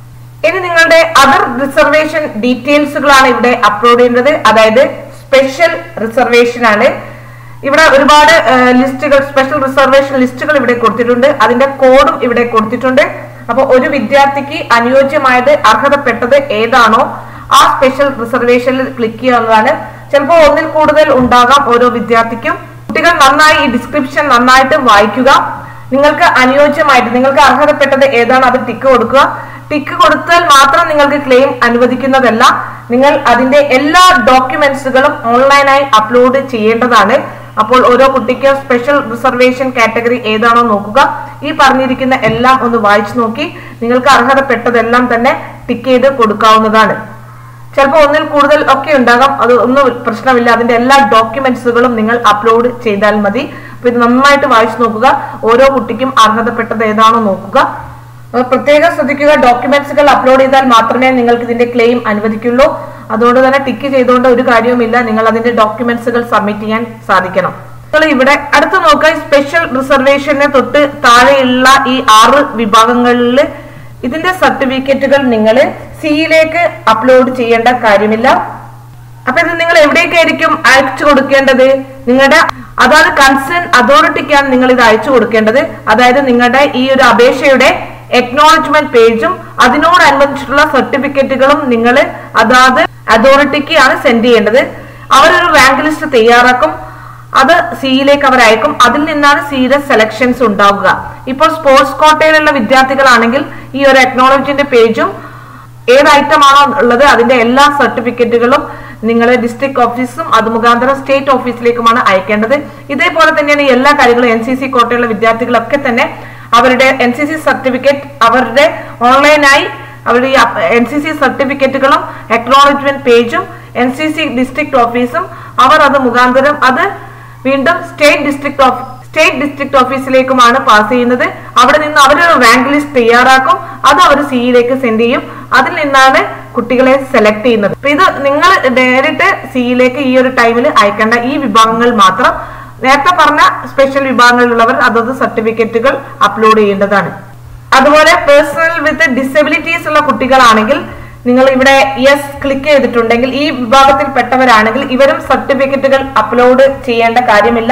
ഇനി നിങ്ങളുടെ അതർ റിസർവേഷൻ ഡീറ്റെയിൽസുകളാണ് ഇവിടെ അപ്ലോഡ് ചെയ്യേണ്ടത് അതായത് സ്പെഷ്യൽ റിസർവേഷൻ ആണ് ഇവിടെ ഒരുപാട് ലിസ്റ്റുകൾ സ്പെഷ്യൽ റിസർവേഷൻ ലിസ്റ്റുകൾ ഇവിടെ കൊടുത്തിട്ടുണ്ട് അതിന്റെ കോഡും ഇവിടെ കൊടുത്തിട്ടുണ്ട് അപ്പൊ ഒരു വിദ്യാർത്ഥിക്ക് അനുയോജ്യമായത് അർഹതപ്പെട്ടത് ഏതാണോ ആ സ്പെഷ്യൽ റിസർവേഷനിൽ ക്ലിക്ക് ചെയ്യാവുന്നതാണ് ചിലപ്പോൾ ഒന്നിൽ കൂടുതൽ ഉണ്ടാകാം ഓരോ വിദ്യാർത്ഥിക്കും കുട്ടികൾ നന്നായി ഈ ഡിസ്ക്രിപ്ഷൻ നന്നായിട്ട് വായിക്കുക നിങ്ങൾക്ക് അനുയോജ്യമായിട്ട് നിങ്ങൾക്ക് അർഹതപ്പെട്ടത് ഏതാണ് അത് ടിക്ക് കൊടുക്കുക ടിക്ക് കൊടുത്താൽ മാത്രം നിങ്ങൾക്ക് ക്ലെയിം അനുവദിക്കുന്നതല്ല നിങ്ങൾ അതിന്റെ എല്ലാ ഡോക്യുമെന്റ്സുകളും ഓൺലൈനായി അപ്ലോഡ് ചെയ്യേണ്ടതാണ് അപ്പോൾ ഓരോ കുട്ടിക്ക് സ്പെഷ്യൽ റിസർവേഷൻ കാറ്റഗറി ഏതാണോ നോക്കുക ഈ പറഞ്ഞിരിക്കുന്ന എല്ലാം ഒന്ന് വായിച്ചു നോക്കി നിങ്ങൾക്ക് അർഹതപ്പെട്ടതെല്ലാം തന്നെ ടിക്ക് ചെയ്ത് കൊടുക്കാവുന്നതാണ് ചിലപ്പോൾ ഒന്നിൽ കൂടുതൽ ഒക്കെ ഉണ്ടാകാം അത് ഒന്നും പ്രശ്നമില്ല അതിന്റെ എല്ലാ ഡോക്യുമെന്റ്സുകളും നിങ്ങൾ അപ്ലോഡ് ചെയ്താൽ മതി അപ്പൊ ഇത് നന്നായിട്ട് വായിച്ചു നോക്കുക ഓരോ കുട്ടിക്കും അർഹതപ്പെട്ടത് ഏതാണോ നോക്കുക അപ്പൊ പ്രത്യേകം ശ്രദ്ധിക്കുക ഡോക്യുമെന്റ്സുകൾ അപ്ലോഡ് ചെയ്താൽ മാത്രമേ നിങ്ങൾക്ക് ഇതിന്റെ ക്ലെയിം അനുവദിക്കുള്ളൂ അതുകൊണ്ട് തന്നെ ടിക്ക് ചെയ്തുകൊണ്ട് ഒരു കാര്യവുമില്ല നിങ്ങൾ അതിന്റെ ഡോക്യുമെന്റ്സുകൾ സബ്മിറ്റ് ചെയ്യാൻ സാധിക്കണം നിങ്ങൾ ഇവിടെ അടുത്ത് നോക്കുക സ്പെഷ്യൽ റിസർവേഷന് തൊട്ട് താഴെയുള്ള ഈ ആറ് വിഭാഗങ്ങളിൽ ഇതിന്റെ സർട്ടിഫിക്കറ്റുകൾ നിങ്ങൾ സിയിലേക്ക് അപ്ലോഡ് ചെയ്യേണ്ട കാര്യമില്ല അപ്പൊ ഇത് നിങ്ങൾ എവിടേക്കായിരിക്കും അയച്ചു കൊടുക്കേണ്ടത് നിങ്ങളുടെ അതായത് കൺസേൺ അതോറിറ്റിക്കാണ് നിങ്ങൾ ഇത് അയച്ചു കൊടുക്കേണ്ടത് അതായത് നിങ്ങളുടെ ഈ ഒരു അപേക്ഷയുടെ എക്നോളജ്മെന്റ് പേജും അതിനോടനുബന്ധിച്ചിട്ടുള്ള സർട്ടിഫിക്കറ്റുകളും നിങ്ങൾ അതാത് അതോറിറ്റിക്ക് ആണ് സെൻഡ് ചെയ്യേണ്ടത് അവരൊരു റാങ്ക് ലിസ്റ്റ് തയ്യാറാക്കും അത് സിയിലേക്ക് അവർ അയക്കും അതിൽ നിന്നാണ് സിയുടെ സെലക്ഷൻസ് ഉണ്ടാവുക ഇപ്പോൾ സ്പോർട്സ് കോട്ടയിലുള്ള വിദ്യാർത്ഥികളാണെങ്കിൽ ഈ ഒരു എക്നോളജിന്റെ പേജും ഏത് ഐറ്റം ആണോ ഉള്ളത് അതിന്റെ എല്ലാ സർട്ടിഫിക്കറ്റുകളും നിങ്ങൾ ഡിസ്ട്രിക്ട് ഓഫീസും അത് മുഖാന്തരം സ്റ്റേറ്റ് ഓഫീസിലേക്കുമാണ് അയക്കേണ്ടത് ഇതേപോലെ തന്നെയാണ് ഈ എല്ലാ കാര്യങ്ങളും എൻ സി സി കോട്ടയുള്ള വിദ്യാർത്ഥികളൊക്കെ തന്നെ അവരുടെ എൻ സി സി സർട്ടിഫിക്കറ്റ് അവരുടെ ഓൺലൈനായി അവരുടെ ഈ എൻ സി സി സർട്ടിഫിക്കറ്റുകളും എക്നോളജ്മെന്റ് പേജും എൻ സി സി ഡിസ്ട്രിക്ട് ഓഫീസും അവർ അത് മുഖാന്തരം അത് വീണ്ടും state district of state district ഓഫീസിലേക്കുമാണ് പാസ് ചെയ്യുന്നത് അവിടെ നിന്ന് അവർ റാങ്ക് ലിസ്റ്റ് തയ്യാറാക്കും അത് അവർ സിയിലേക്ക് സെൻഡ് ചെയ്യും അതിൽ നിന്നാണ് കുട്ടികളെ സെലക്ട് ചെയ്യുന്നത് അപ്പൊ ഇത് നിങ്ങൾ നേരിട്ട് സിയിലേക്ക് ഈ ഒരു ടൈമിൽ അയക്കേണ്ട ഈ വിഭാഗങ്ങൾ മാത്രം നേരത്തെ പറഞ്ഞ സ്പെഷ്യൽ വിഭാഗങ്ങളിലുള്ളവർ അതത് സർട്ടിഫിക്കറ്റുകൾ അപ്ലോഡ് ചെയ്യേണ്ടതാണ് അതുപോലെ പേഴ്സണൽ വിത്ത് ഡിസബിലിറ്റീസ് ഉള്ള കുട്ടികളാണെങ്കിൽ നിങ്ങൾ ഇവിടെ യെസ് ക്ലിക്ക് ചെയ്തിട്ടുണ്ടെങ്കിൽ ഈ വിഭാഗത്തിൽപ്പെട്ടവരാണെങ്കിൽ ഇവരും സർട്ടിഫിക്കറ്റുകൾ അപ്ലോഡ് ചെയ്യേണ്ട കാര്യമില്ല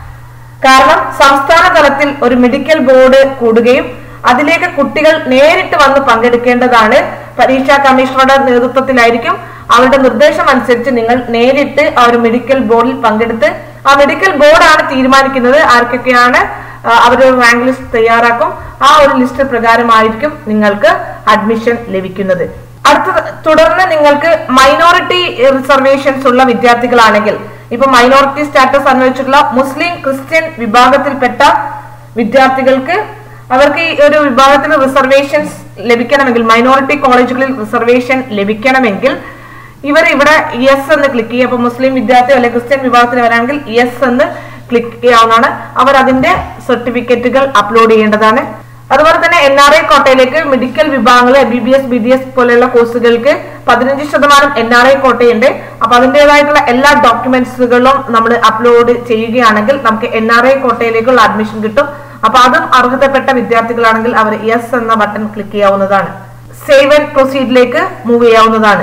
കാരണം സംസ്ഥാന തലത്തിൽ ഒരു മെഡിക്കൽ ബോർഡ് കൂടുകയും അതിലേക്ക് കുട്ടികൾ നേരിട്ട് വന്ന് പങ്കെടുക്കേണ്ടതാണ് പരീക്ഷാ കമ്മീഷണറുടെ നേതൃത്വത്തിലായിരിക്കും അവരുടെ നിർദ്ദേശം അനുസരിച്ച് നിങ്ങൾ നേരിട്ട് ആ ഒരു മെഡിക്കൽ ബോർഡിൽ പങ്കെടുത്ത് ആ മെഡിക്കൽ ബോർഡാണ് തീരുമാനിക്കുന്നത് ആർക്കൊക്കെയാണ് ആ, അവരൊരു റാങ്ക് ലിസ്റ്റ് തയ്യാറാക്കും ആ ഒരു ലിസ്റ്റ് പ്രകാരമായിരിക്കും നിങ്ങൾക്ക് അഡ്മിഷൻ ലഭിക്കുന്നത് അടുത്ത തുടർന്ന് നിങ്ങൾക്ക് മൈനോറിറ്റി റിസർവേഷൻസ് ഉള്ള വിദ്യാർത്ഥികളാണെങ്കിൽ ഇപ്പൊ മൈനോറിറ്റി സ്റ്റാറ്റസ് അനുവദിച്ചിട്ടുള്ള മുസ്ലിം ക്രിസ്ത്യൻ വിഭാഗത്തിൽപ്പെട്ട വിദ്യാർത്ഥികൾക്ക് അവർക്ക് ഈ ഒരു വിഭാഗത്തിൽ റിസർവേഷൻസ് ലഭിക്കണമെങ്കിൽ മൈനോറിറ്റി കോളേജുകളിൽ റിസർവേഷൻ ലഭിക്കണമെങ്കിൽ ഇവർ ഇവിടെ യെസ് എന്ന് ക്ലിക്ക് ചെയ്യുക അപ്പൊ മുസ്ലിം വിദ്യാർത്ഥി അല്ലെങ്കിൽ ക്രിസ്ത്യൻ വിഭാഗത്തിൽ വരാണെങ്കിൽ യെസ് എന്ന് ക്ലിക്ക് ചെയ്യാവുന്നതാണ് അവർ അതിന്റെ സർട്ടിഫിക്കറ്റുകൾ അപ്ലോഡ് ചെയ്യേണ്ടതാണ് അതുപോലെ തന്നെ എൻ ആർ ഐ കോട്ടയിലേക്ക് മെഡിക്കൽ വിഭാഗങ്ങൾ M B B S B D S പോലെയുള്ള കോഴ്സുകൾക്ക് പതിനഞ്ച് ശതമാനം എൻ ആർ ഐ കോട്ടയുണ്ട് അപ്പൊ അതിൻ്റെതായിട്ടുള്ള എല്ലാ ഡോക്യുമെന്റ്സുകളും നമ്മൾ അപ്ലോഡ് ചെയ്യുകയാണെങ്കിൽ നമുക്ക് എൻ ആർ ഐ കോട്ടയിലേക്കുള്ള അഡ്മിഷൻ കിട്ടും അപ്പൊ അതും അർഹതപ്പെട്ട വിദ്യാർത്ഥികളാണെങ്കിൽ അവർ യെസ് എന്ന ബട്ടൺ ക്ലിക്ക് ചെയ്യാവുന്നതാണ് സേവ് ആൻഡ് പ്രൊസീഡിലേക്ക് മൂവ് ചെയ്യാവുന്നതാണ്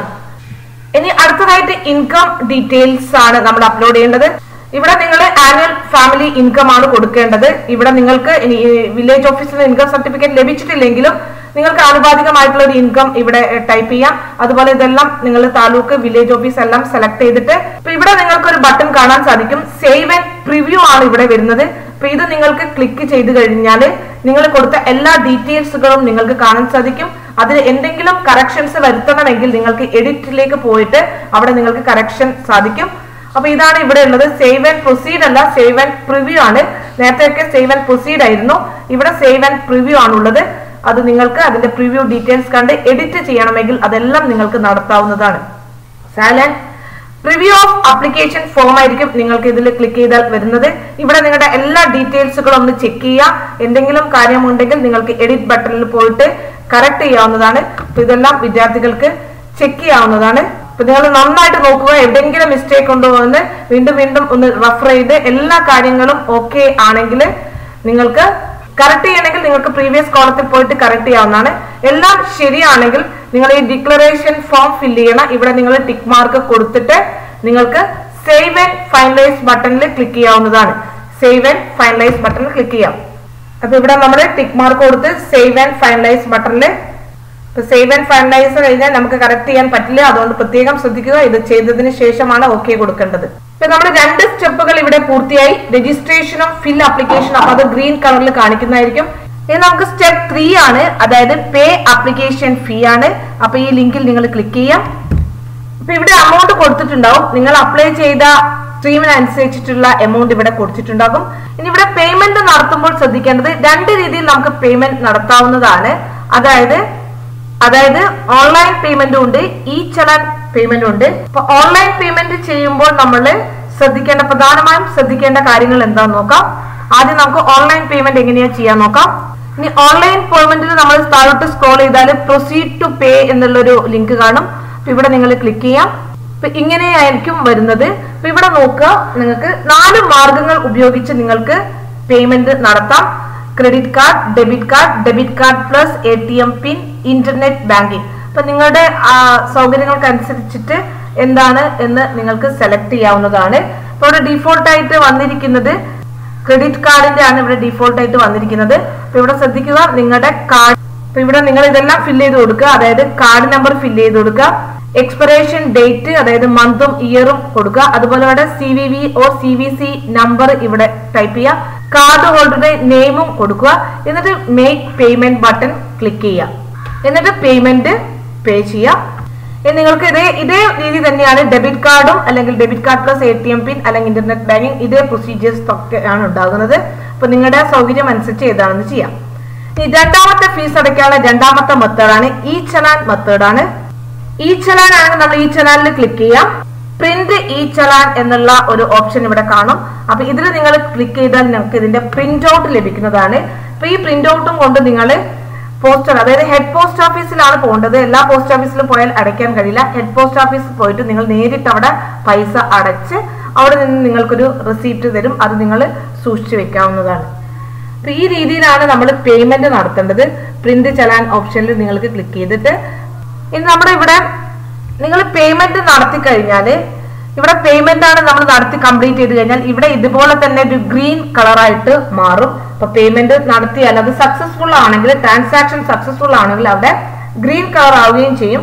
ഇനി അടുത്തതായിട്ട് ഇൻകം ഡീറ്റെയിൽസ് ആണ് നമ്മൾ അപ്ലോഡ് ചെയ്യേണ്ടത് ഇവിടെ നിങ്ങൾ ആനുവൽ ഫാമിലി ഇൻകം ആണ് കൊടുക്കേണ്ടത് ഇവിടെ നിങ്ങൾക്ക് ഇനി വില്ലേജ് ഓഫീസിൽ ഇൻകം സർട്ടിഫിക്കറ്റ് ലഭിച്ചിട്ടില്ലെങ്കിലും നിങ്ങൾക്ക് ആനുപാതികമായിട്ടുള്ള ഒരു ഇൻകം ഇവിടെ ടൈപ്പ് ചെയ്യാം അതുപോലെ ഇതെല്ലാം നിങ്ങൾ താലൂക്ക് വില്ലേജ് ഓഫീസ് എല്ലാം സെലക്ട് ചെയ്തിട്ട് ഇപ്പൊ ഇവിടെ നിങ്ങൾക്ക് ഒരു ബട്ടൺ കാണാൻ സാധിക്കും സേവ് ആൻഡ് പ്രിവ്യൂ ആണ് ഇവിടെ വരുന്നത് അപ്പൊ ഇത് നിങ്ങൾക്ക് ക്ലിക്ക് ചെയ്ത് കഴിഞ്ഞാൽ നിങ്ങൾ കൊടുത്ത എല്ലാ ഡീറ്റെയിൽസുകളും നിങ്ങൾക്ക് കാണാൻ സാധിക്കും അതിൽ എന്തെങ്കിലും കറക്ഷൻസ് വരുത്തണമെങ്കിൽ നിങ്ങൾക്ക് എഡിറ്റിലേക്ക് പോയിട്ട് അവിടെ നിങ്ങൾക്ക് കറക്ഷൻ സാധിക്കും അപ്പൊ ഇതാണ് ഇവിടെ ഉള്ളത് സേവ് ആൻഡ് പ്രൊസീഡ് അല്ല സേവ് ആൻഡ് പ്രിവ്യൂ ആണ് നേരത്തെയൊക്കെ സേവ് ആൻഡ് പ്രൊസീഡ് ആയിരുന്നു ഇവിടെ സേവ് ആൻഡ് പ്രിവ്യൂ ആണുള്ളത് അത് നിങ്ങൾക്ക് അതിന്റെ പ്രിവ്യൂ ഡീറ്റെയിൽസ് കണ്ട് എഡിറ്റ് ചെയ്യണമെങ്കിൽ അതെല്ലാം നിങ്ങൾക്ക് നടത്താവുന്നതാണ് സാലൻ പ്രിവ്യൂ ഓഫ് ആപ്ലിക്കേഷൻ ഫോം ആയിരിക്കും നിങ്ങൾക്ക് ഇതിൽ ക്ലിക്ക് ചെയ്താൽ വരുന്നത് ഇവിടെ നിങ്ങളുടെ എല്ലാ ഡീറ്റെയിൽസുകളും ഒന്ന് ചെക്ക് ചെയ്യുക എന്തെങ്കിലും കാര്യമുണ്ടെങ്കിൽ നിങ്ങൾക്ക് എഡിറ്റ് ബട്ടണിൽ പോയിട്ട് കറക്റ്റ് ചെയ്യാവുന്നതാണ് അപ്പൊ ഇതെല്ലാം വിദ്യാർത്ഥികൾക്ക് ചെക്ക് ചെയ്യാവുന്നതാണ് അപ്പൊ നിങ്ങൾ നന്നായിട്ട് നോക്കുക എവിടെയെങ്കിലും മിസ്റ്റേക്ക് ഉണ്ടോ എന്ന് വീണ്ടും വീണ്ടും ഒന്ന് റഫർ ചെയ്ത് എല്ലാ കാര്യങ്ങളും ഓക്കെ ആണെങ്കിൽ നിങ്ങൾക്ക് കറക്റ്റ് ചെയ്യണമെങ്കിൽ നിങ്ങൾക്ക് പ്രീവിയസ് കോളത്തിൽ പോയിട്ട് കറക്റ്റ് ചെയ്യാവുന്നതാണ് എല്ലാം ശരിയാണെങ്കിൽ നിങ്ങൾ ഈ ഡിക്ലറേഷൻ ഫോം ഫില്ല് ചെയ്യണം ഇവിടെ നിങ്ങൾ ടിക്ക് മാർക്ക് കൊടുത്തിട്ട് നിങ്ങൾക്ക് സേവ് ആൻഡ് ഫൈനലൈസ് ബട്ടണിൽ ക്ലിക്ക് ചെയ്യാവുന്നതാണ് സേവ് ആൻഡ് ഫൈനലൈസ് ബട്ടണിൽ ക്ലിക്ക് ചെയ്യാം അപ്പൊ ഇവിടെ നമ്മൾ ടിക്ക് മാർക്ക് കൊടുത്ത് സേവ് ആൻഡ് ഫൈനലൈസ് ബട്ടണിൽ സേവ് ആൻഡ് ഫൈനലൈസ് കഴിഞ്ഞാൽ നമുക്ക് കറക്റ്റ് ചെയ്യാൻ പറ്റില്ല അതുകൊണ്ട് പ്രത്യേകം ശ്രദ്ധിക്കുക ഇത് ചെയ്തതിന് ശേഷമാണ് ഓക്കെ കൊടുക്കേണ്ടത് ഇപ്പൊ നമ്മൾ രണ്ട് സ്റ്റെപ്പുകൾ ഇവിടെ പൂർത്തിയായി രജിസ്ട്രേഷനും ഫിൽ ആപ്ലിക്കേഷനും അപ്പൊ അത് ഗ്രീൻ കളറിൽ കാണിക്കുന്നതായിരിക്കും ഇനി നമുക്ക് സ്റ്റെപ്പ് ത്രീ ആണ് അതായത് പേ ആപ്ലിക്കേഷൻ ഫീ ആണ് അപ്പൊ ഈ ലിങ്കിൽ നിങ്ങൾ ക്ലിക്ക് ചെയ്യാം ഇപ്പൊ ഇവിടെ അമൗണ്ട് കൊടുത്തിട്ടുണ്ടാവും നിങ്ങൾ അപ്ലൈ ചെയ്ത സ്ട്രീമിനനുസരിച്ചിട്ടുള്ള എമൗണ്ട് ഇവിടെ കൊടുത്തിട്ടുണ്ടാകും ഇനി ഇവിടെ പേയ്മെന്റ് നടത്തുമ്പോൾ ശ്രദ്ധിക്കേണ്ടത് രണ്ട് രീതിയിൽ നമുക്ക് പേയ്മെന്റ് നടത്താവുന്നതാണ് അതായത് അതായത് ഓൺലൈൻ പേയ്മെന്റും ഉണ്ട് ഈ ചലാൻ പേയ്മെന്റും ഉണ്ട് അപ്പൊ ഓൺലൈൻ പേയ്മെന്റ് ചെയ്യുമ്പോൾ നമ്മൾ ശ്രദ്ധിക്കേണ്ട പ്രധാനമായും ശ്രദ്ധിക്കേണ്ട കാര്യങ്ങൾ എന്താന്ന് നോക്കാം ആദ്യം നമുക്ക് ഓൺലൈൻ പേയ്മെന്റ് എങ്ങനെയാ ചെയ്യാൻ നോക്കാം ഇനി ഓൺലൈൻ പേയ്മെന്റിൽ നമ്മൾ താഴോട്ട് സ്ക്രോൾ ചെയ്താൽ പ്രൊസീഡ് ടു പേ എന്നുള്ളൊരു ലിങ്ക് കാണും അപ്പൊ ഇവിടെ നിങ്ങൾ ക്ലിക്ക് ചെയ്യാം അപ്പൊ ഇങ്ങനെയായിരിക്കും വരുന്നത് അപ്പൊ ഇവിടെ നോക്കുക നിങ്ങൾക്ക് നാല് മാർഗങ്ങൾ ഉപയോഗിച്ച് നിങ്ങൾക്ക് പേയ്മെന്റ് നടത്താം credit card debit card debit card plus A T M PIN internet banking അപ്പൊ നിങ്ങളുടെ ആ, സൗകര്യങ്ങൾക്കനുസരിച്ചിട്ട് എന്താണ് എന്ന് നിങ്ങൾക്ക് സെലക്ട് ചെയ്യാവുന്നതാണ് ഇപ്പൊ ഇവിടെ ഡീഫോൾട്ട് ആയിട്ട് വന്നിരിക്കുന്നത് ക്രെഡിറ്റ് കാർഡിന്റെ ആണ് ഇവിടെ ഡീഫോൾട്ട് ആയിട്ട് വന്നിരിക്കുന്നത് അപ്പൊ ഇവിടെ ശ്രദ്ധിക്കുക നിങ്ങളുടെ കാർഡ് അപ്പൊ ഇവിടെ നിങ്ങൾ ഇതെല്ലാം ഫില്ല് ചെയ്ത് കൊടുക്കുക അതായത് കാർഡ് നമ്പർ ഫില്ല് ചെയ്ത് കൊടുക്കുക എക്സ്പിറേഷൻ ഡേറ്റ് അതായത് മന്തും ഇയറും കൊടുക്കുക അതുപോലെ ഇവിടെ C V V or C V C number ഇവിടെ ടൈപ്പ് ചെയ്യുക കാർഡ് ഹോൾഡറുടെ നെയിമും കൊടുക്കുക എന്നിട്ട് മേക്ക് പേയ്മെന്റ് ബട്ടൺ ക്ലിക്ക് ചെയ്യുക എന്നിട്ട് പേയ്മെന്റ് പേ ചെയ്യുക ഇനി നിങ്ങൾക്ക് ഇതേ ഇതേ രീതി തന്നെയാണ് ഡെബിറ്റ് കാർഡും അല്ലെങ്കിൽ debit card plus A T M PIN അല്ലെങ്കിൽ ഇന്റർനെറ്റ് ബാങ്കിങ് ഇതേ പ്രൊസീജിയേഴ്സ് ഒക്കെ ആണ് ഉണ്ടാകുന്നത് അപ്പൊ നിങ്ങളുടെ സൗകര്യം അനുസരിച്ച് ഏതാണെന്ന് ചെയ്യാം ഇനി രണ്ടാമത്തെ ഫീസ് അടയ്ക്കാനുള്ള രണ്ടാമത്തെ മെത്തേഡാണ് ഈ ചലാൻ മെത്തേഡാണ് ഈ ചലാൻ ആണെങ്കിൽ നമ്മൾ ഈ ചലാനിൽ ക്ലിക്ക് ചെയ്യാം പ്രിന്റ് ഈ ചലാൻ എന്നുള്ള ഒരു ഓപ്ഷൻ ഇവിടെ കാണും അപ്പൊ ഇതിൽ നിങ്ങൾ ക്ലിക്ക് ചെയ്താൽ നിങ്ങൾക്ക് ഇതിന്റെ പ്രിന്റ് ഔട്ട് ലഭിക്കുന്നതാണ് അപ്പൊ ഈ പ്രിന്റ് ഔട്ടും കൊണ്ട് നിങ്ങൾ പോസ്റ്റർ അതായത് ഹെഡ് പോസ്റ്റ് ഓഫീസിലാണ് പോകേണ്ടത് എല്ലാ പോസ്റ്റ് ഓഫീസിലും പോയാൽ അടയ്ക്കാൻ കഴിയില്ല ഹെഡ് പോസ്റ്റ് ഓഫീസിൽ പോയിട്ട് നിങ്ങൾ നേരിട്ട് അവിടെ പൈസ അടച്ച് അവിടെ നിന്ന് നിങ്ങൾക്കൊരു റെസീപ്റ്റ് തരും അത് നിങ്ങൾ സൂക്ഷിച്ചു വെക്കാവുന്നതാണ് അപ്പൊ ഈ രീതിയിലാണ് നമ്മൾ പേയ്മെന്റ് നടത്തേണ്ടത് പ്രിന്റ് ചലാൻ ഓപ്ഷനിൽ നിങ്ങൾക്ക് ക്ലിക്ക് ചെയ്തിട്ട് ഇനി നമ്മുടെ ഇവിടെ നിങ്ങൾ പേയ്മെന്റ് നടത്തി കഴിഞ്ഞാൽ ഇവിടെ പേയ്മെന്റ് ആണ് നമ്മൾ നടത്തി കംപ്ലീറ്റ് ചെയ്ത് കഴിഞ്ഞാൽ ഇവിടെ ഇതുപോലെ തന്നെ ഒരു ഗ്രീൻ കളറായിട്ട് മാറും അപ്പൊ പേയ്മെന്റ് നടത്തിയാൽ അത് സക്സസ്ഫുൾ ആണെങ്കിൽ ട്രാൻസാക്ഷൻ സക്സസ്ഫുൾ ആണെങ്കിൽ അവിടെ ഗ്രീൻ കളർ ആവുകയും ചെയ്യും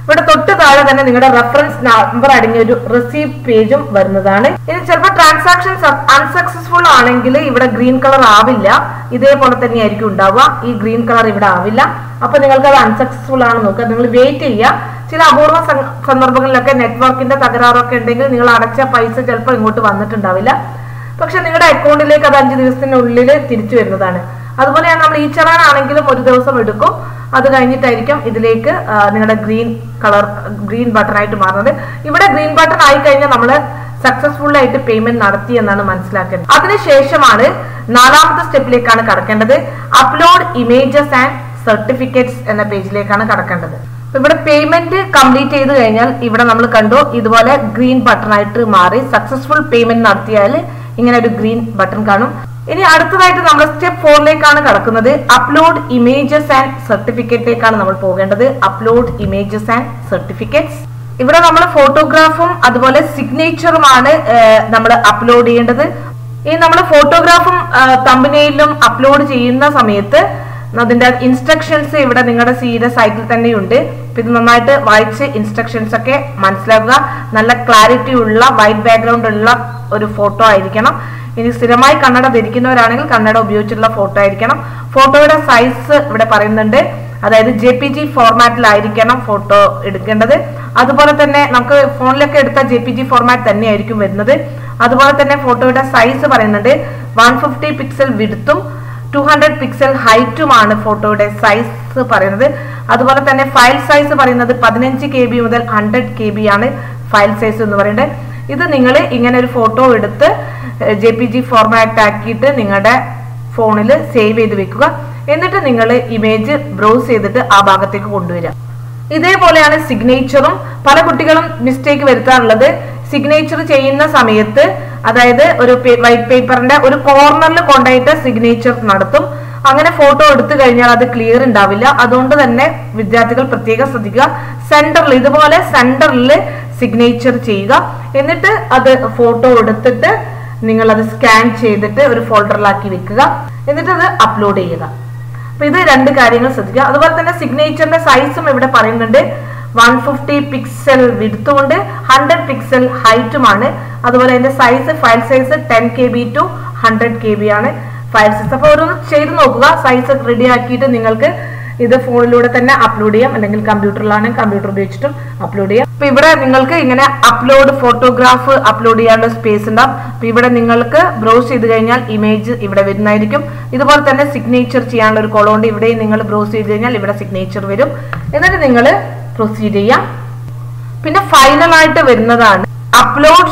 ഇവിടെ തൊട്ട് താഴെ തന്നെ നിങ്ങളുടെ റെഫറൻസ് നമ്പർ അടങ്ങിയ ഒരു റിസീപ്റ്റ് പേജും വരുന്നതാണ് ഇനി ചിലപ്പോൾ ട്രാൻസാക്ഷൻസ് അൺസക്സസ്ഫുൾ ആണെങ്കിൽ ഇവിടെ ഗ്രീൻ കളർ ആവില്ല ഇതേപോലെ തന്നെ ആയിരിക്കും ഉണ്ടാവുക ഈ ഗ്രീൻ കളർ ഇവിടെ ആവില്ല അപ്പൊ നിങ്ങൾക്ക് അത് അൺസക്സസ്ഫുൾ ആണ് നോക്കുക നിങ്ങൾ വെയിറ്റ് ചെയ്യുക ചില അപൂർവ സം- സന്ദർഭങ്ങളിലൊക്കെ നെറ്റ്വർക്കിന്റെ തകരാറൊക്കെ ഉണ്ടെങ്കിൽ നിങ്ങൾ അടച്ച പൈസ ചിലപ്പോൾ ഇങ്ങോട്ട് വന്നിട്ടുണ്ടാവില്ല പക്ഷെ നിങ്ങളുടെ അക്കൗണ്ടിലേക്ക് അത് അഞ്ച് ദിവസത്തിനുള്ളിൽ തിരിച്ചു വരുന്നതാണ് അതുപോലെയാണ് നമ്മൾ ഈ ചലാൻ ആണെങ്കിലും ഒരു ദിവസം എടുക്കും അത് കഴിഞ്ഞിട്ടായിരിക്കും ഇതിലേക്ക് ആ, നിങ്ങളുടെ ഗ്രീൻ കളർ ഗ്രീൻ ബട്ടൺ ആയിട്ട് മാറുന്നത് ഇവിടെ ഗ്രീൻ ബട്ടൺ ആയി കഴിഞ്ഞാൽ നമ്മൾ സക്സസ്ഫുൾ ആയിട്ട് പേയ്മെന്റ് നടത്തി എന്നാണ് മനസ്സിലാക്കേണ്ടത് അതിനുശേഷമാണ് നാലാമത്തെ സ്റ്റെപ്പിലേക്കാണ് കടക്കേണ്ടത് അപ്ലോഡ് ഇമേജസ് ആൻഡ് സർട്ടിഫിക്കറ്റ്സ് എന്ന പേജിലേക്കാണ് കടക്കേണ്ടത് അപ്പൊ ഇവിടെ പേയ്മെന്റ് കംപ്ലീറ്റ് ചെയ്ത് കഴിഞ്ഞാൽ ഇവിടെ നമ്മൾ കണ്ടു ഇതുപോലെ ഗ്രീൻ ബട്ടൺ ആയിട്ട് മാറി സക്സസ്ഫുൾ പേയ്മെന്റ് നടത്തിയാൽ ഇങ്ങനെ ഒരു ഗ്രീൻ ബട്ടൺ കാണും ഇനി അടുത്തതായിട്ട് നമ്മൾ സ്റ്റെപ്പ് ഫോറിലേക്കാണ് കടക്കുന്നത് അപ്ലോഡ് ഇമേജസ് ആൻഡ് സർട്ടിഫിക്കറ്റിലേക്കാണ് നമ്മൾ പോകേണ്ടത് അപ്ലോഡ് ഇമേജസ് ആൻഡ് സർട്ടിഫിക്കറ്റ്സ് ഇവിടെ നമ്മൾ ഫോട്ടോഗ്രാഫും അതുപോലെ സിഗ്നേച്ചറുമാണ് നമ്മൾ അപ്ലോഡ് ചെയ്യേണ്ടത് ഈ നമ്മൾ ഫോട്ടോഗ്രാഫും തമ്പനയിലും അപ്ലോഡ് ചെയ്യുന്ന സമയത്ത് അതിന്റെ ഇൻസ്ട്രക്ഷൻസ് ഇവിടെ നിങ്ങളുടെ സിയുടെ സൈറ്റിൽ തന്നെയുണ്ട് അപ്പൊ ഇത് നന്നായിട്ട് വായിച്ച് ഇൻസ്ട്രക്ഷൻസ് ഒക്കെ മനസ്സിലാക്കുക നല്ല ക്ലാരിറ്റി ഉള്ള വൈറ്റ് ബാക്ക്ഗ്രൗണ്ട് ഉള്ള ഒരു ഫോട്ടോ ആയിരിക്കണം ഇനി സ്ഥിരമായി കണ്ണട ധരിക്കുന്നവരാണെങ്കിൽ കണ്ണട ഉപയോഗിച്ചുള്ള ഫോട്ടോ ആയിരിക്കണം ഫോട്ടോയുടെ സൈസ് ഇവിടെ പറയുന്നുണ്ട് അതായത് ജെ പി ജി ഫോർമാറ്റിലായിരിക്കണം ഫോട്ടോ എടുക്കേണ്ടത് അതുപോലെ തന്നെ നമുക്ക് ഫോണിലൊക്കെ എടുത്ത ജെ പി ജി ഫോർമാറ്റ് തന്നെയായിരിക്കും വരുന്നത് അതുപോലെ തന്നെ ഫോട്ടോയുടെ സൈസ് പറയുന്നുണ്ട് വൺ ഫിഫ്റ്റി പിക്സൽ വിടുത്തും ടു ഹൺഡ്രഡ് പിക്സൽ ഹൈറ്റുമാണ് ഫോട്ടോയുടെ സൈസ് പറയുന്നത് അതുപോലെ തന്നെ ഫയൽ സൈസ് പറയുന്നത് പതിനഞ്ച് കെ ബി മുതൽ ഹൺഡ്രഡ് കെ ബി ആണ് ഫയൽ സൈസ് എന്ന് പറയുന്നത് ഇത് നിങ്ങൾ ഇങ്ങനെ ഒരു ഫോട്ടോ എടുത്ത് ജെ പി ജി ഫോർമാറ്റ് ആക്കിയിട്ട് നിങ്ങളുടെ ഫോണിൽ സേവ് ചെയ്ത് വെക്കുക എന്നിട്ട് നിങ്ങൾ ഇമേജ് ബ്രൗസ് ചെയ്തിട്ട് ആ ഭാഗത്തേക്ക് കൊണ്ടുവരിക ഇതേപോലെയാണ് സിഗ്നേച്ചറും പല കുട്ടികളും മിസ്റ്റേക്ക് വരുത്താറുള്ളത് സിഗ്നേച്ചർ ചെയ്യുന്ന സമയത്ത് അതായത് ഒരു വൈറ്റ് പേപ്പറിന്റെ ഒരു കോർണറിൽ കൊണ്ടായിട്ട് സിഗ്നേച്ചർ നടത്തും അങ്ങനെ ഫോട്ടോ എടുത്തു കഴിഞ്ഞാൽ അത് ക്ലിയർ ഉണ്ടാവില്ല അതുകൊണ്ട് തന്നെ വിദ്യാർത്ഥികൾ പ്രത്യേകം ശ്രദ്ധിക്കുക സെന്ററിൽ ഇതുപോലെ സെന്ററിൽ സിഗ്നേച്ചർ ചെയ്യുക എന്നിട്ട് അത് ഫോട്ടോ എടുത്തിട്ട് നിങ്ങൾ അത് സ്കാൻ ചെയ്തിട്ട് ഒരു ഫോൾഡറിലാക്കി വെക്കുക എന്നിട്ട് അത് അപ്ലോഡ് ചെയ്യുക അപ്പൊ ഇത് രണ്ട് കാര്യങ്ങൾ ശ്രദ്ധിക്കുക അതുപോലെ തന്നെ സിഗ്നേച്ചറിന്റെ സൈസും ഇവിടെ പറയുന്നുണ്ട് വൺ ഫിഫ്റ്റി പിക്സൽ വിടുത്തുമുണ്ട് ഹൺഡ്രഡ് പിക്സൽ ഹൈറ്റുമാണ് അതുപോലെ അതിന്റെ size file size ten K B to hundred K B ആണ് ഫയൽ സൈസ് അപ്പൊ ഓരോന്ന് ചെയ്ത് നോക്കുക സൈസ് റെഡി ആക്കിയിട്ട് നിങ്ങൾക്ക് ഇത് ഫോണിലൂടെ തന്നെ അപ്ലോഡ് ചെയ്യാം അല്ലെങ്കിൽ കമ്പ്യൂട്ടറിലാണെങ്കിൽ കമ്പ്യൂട്ടർ ഉപയോഗിച്ചിട്ടും അപ്ലോഡ് ചെയ്യാം അപ്പൊ ഇവിടെ നിങ്ങൾക്ക് ഇങ്ങനെ അപ്ലോഡ് ഫോട്ടോഗ്രാഫ് അപ്ലോഡ് ചെയ്യാനുള്ള സ്പേസ് ഉണ്ടാവും അപ്പൊ ഇവിടെ നിങ്ങൾക്ക് ബ്രൗസ് ചെയ്ത് കഴിഞ്ഞാൽ ഇമേജ് ഇവിടെ വരുന്നതായിരിക്കും ഇതുപോലെ തന്നെ സിഗ്നേച്ചർ ചെയ്യാനുള്ള ഒരു കോളം ഉണ്ട് ഇവിടെയും നിങ്ങൾ ബ്രൗസ് ചെയ്ത് കഴിഞ്ഞാൽ ഇവിടെ സിഗ്നേച്ചർ വരും എന്നിട്ട് നിങ്ങൾ പ്രൊസീഡ് ചെയ്യാം പിന്നെ ഫൈനൽ ആയിട്ട് വരുന്നതാണ് അപ്ലോഡ്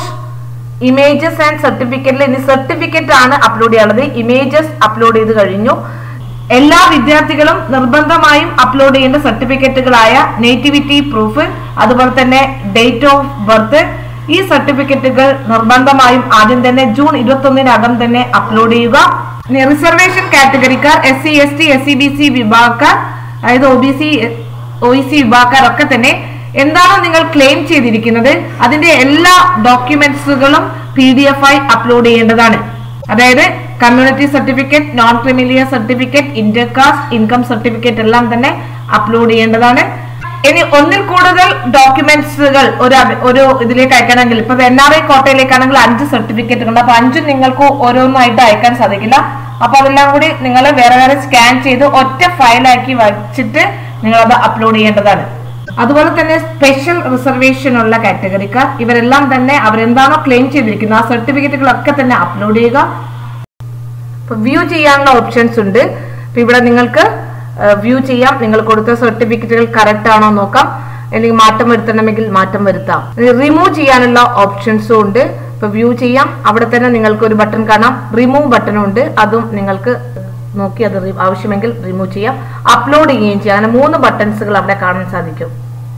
ഇമേജസ് ആൻഡ് സർട്ടിഫിക്കറ്റിൽ ഇനി സർട്ടിഫിക്കറ്റ് ആണ് അപ്ലോഡ് ചെയ്യാനുള്ളത് ഇമേജസ് അപ്ലോഡ് ചെയ്ത് കഴിഞ്ഞു എല്ലാ വിദ്യാർത്ഥികളും നിർബന്ധമായും അപ്ലോഡ് ചെയ്യേണ്ട സർട്ടിഫിക്കറ്റുകളായ നേറ്റിവിറ്റി പ്രൂഫ് അതുപോലെ തന്നെ ഡേറ്റ് ഓഫ് ബർത്ത് ഈ സർട്ടിഫിക്കറ്റുകൾ നിർബന്ധമായും ആദ്യം തന്നെ ജൂൺ ഇരുപത്തി ഒന്നിനകം തന്നെ അപ്ലോഡ് ചെയ്യുക ഇനി റിസർവേഷൻ കാറ്റഗറിക്കാർ S C S T S C B C വിഭാഗക്കാർ അതായത് O B C O E C വിഭാഗക്കാർ ഒക്കെ തന്നെ എന്താണോ നിങ്ങൾ ക്ലെയിം ചെയ്തിരിക്കുന്നത് അതിന്റെ എല്ലാ ഡോക്യുമെന്റ്സുകളും പി ഡി എഫ് ആയി അപ്ലോഡ് ചെയ്യേണ്ടതാണ് അതായത് community certificate non creamy layer certificate intercaste income certificate എല്ലാം തന്നെ അപ്ലോഡ് ചെയ്യേണ്ടതാണ് ഇനി ഒന്നിൽ കൂടുതൽ ഡോക്യുമെന്റ്സുകൾ ഒരു അപ- ഒരു ഇതിലേക്ക് അയക്കണമെങ്കിൽ ഇപ്പൊ എൻ ആർ ഐ കോട്ടയിലേക്കാണെങ്കിൽ അഞ്ച് സർട്ടിഫിക്കറ്റ് ഉണ്ട് അപ്പൊ അഞ്ചും നിങ്ങൾക്ക് ഓരോന്നായിട്ട് അയക്കാൻ സാധിക്കില്ല അപ്പൊ അതെല്ലാം കൂടി നിങ്ങൾ വേറെ വേറെ സ്കാൻ ചെയ്ത് ഒറ്റ ഫയലാക്കി വച്ചിട്ട് നിങ്ങൾ അത് അപ്ലോഡ് ചെയ്യേണ്ടതാണ് അതുപോലെ തന്നെ സ്പെഷ്യൽ റിസർവേഷൻ ഉള്ള കാറ്റഗറിക്കാർ ഇവരെല്ലാം തന്നെ അവരെന്താണോ ക്ലെയിം ചെയ്തിരിക്കുന്നത് ആ സർട്ടിഫിക്കറ്റുകളൊക്കെ തന്നെ അപ്ലോഡ് ചെയ്യുക വ്യൂ ചെയ്യാനുള്ള ഓപ്ഷൻസ് ഉണ്ട് അപ്പൊ ഇവിടെ നിങ്ങൾക്ക് വ്യൂ ചെയ്യാം നിങ്ങൾ കൊടുത്ത സർട്ടിഫിക്കറ്റുകൾ കറക്റ്റ് ആണോ നോക്കാം അല്ലെങ്കിൽ മാറ്റം വരുത്തണമെങ്കിൽ മാറ്റം വരുത്താം റിമൂവ് ചെയ്യാനുള്ള ഓപ്ഷൻസും ഉണ്ട് ഇപ്പൊ വ്യൂ ചെയ്യാം അവിടെ തന്നെ നിങ്ങൾക്ക് ഒരു ബട്ടൺ കാണാം റിമൂവ് ബട്ടണും ഉണ്ട് അതും നിങ്ങൾക്ക് നോക്കി അത് റി- ആവശ്യമെങ്കിൽ റിമൂവ് ചെയ്യാം അപ്ലോഡ് ചെയ്യുകയും ചെയ്യാം അങ്ങനെ മൂന്ന് ബട്ടൺസുകൾ അവിടെ കാണാൻ സാധിക്കും